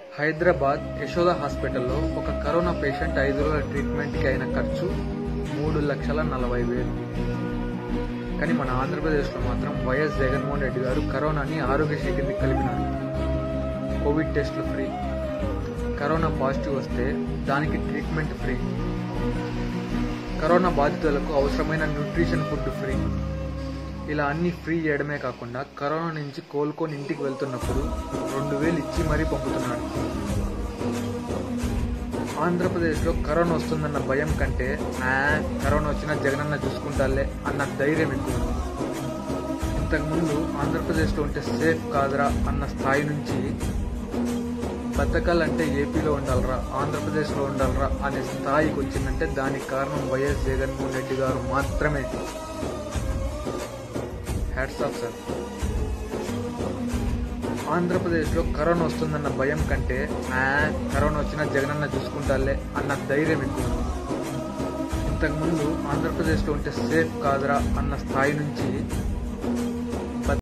హైదరాబాద్ యశోద హాస్పిటల్లో ఒక corona patient ఐదు రోజుల ట్రీట్మెంట్కి అయిన ఖర్చు మూడు లక్షల నలభై వేలు కానీ మన ఆంధ్రప్రదేశ్లో మాత్రం వైఎస్ జగన్మోహన్ రెడ్డి గారు కరోనాని ఆరోగ్యశ్రీ కిందకి కలిపినారు కోవిడ్ టెస్టులు ఫ్రీ కరోనా పాజిటివ్ వస్తే దానికి ట్రీట్మెంట్ ఫ్రీ కరోనా బాధితులకు అవసరమైన న్యూట్రిషన్ ఫుడ్ ఫ్రీ ఇలా అన్ని ఫ్రీ చేయడమే కాకుండా కరోనా నుంచి కోలుకొని ఇంటికి వెళ్తున్నప్పుడు రెండు వేలు ఇచ్చి మరీ పంపుతున్నాడు ఆంధ్రప్రదేశ్లో కరోనా వస్తుందన్న భయం కంటే ఆ కరోనా వచ్చినా జగనన్న చూసుకుంటాలే అన్న ధైర్యం ఎక్కువ ఉంది. ఇంతకుముందు ఆంధ్రప్రదేశ్లో ఉంటే సేఫ్ కాదురా అన్న స్థాయి నుంచి బతకాలంటే ఏపీలో ఉండాలరా ఆంధ్రప్రదేశ్లో ఉండాలరా అనే స్థాయికి వచ్చిందంటే దానికి కారణం వైఎస్ జగన్మోహన్ రెడ్డి గారు మాత్రమే హ్యాట్స్ ఆఫ్ సార్ ఆంధ్రప్రదేశ్లో కరోనా వస్తుందన్న భయం కంటే ఆ కరోనా వచ్చినా జగనన్న చూసుకుంటాలే అన్న ధైర్యం ఎక్కువ ఉంది. ఇంతకుముందు ఆంధ్రప్రదేశ్లో ఉంటే సేఫ్ కాదురా అన్న స్థాయి నుంచి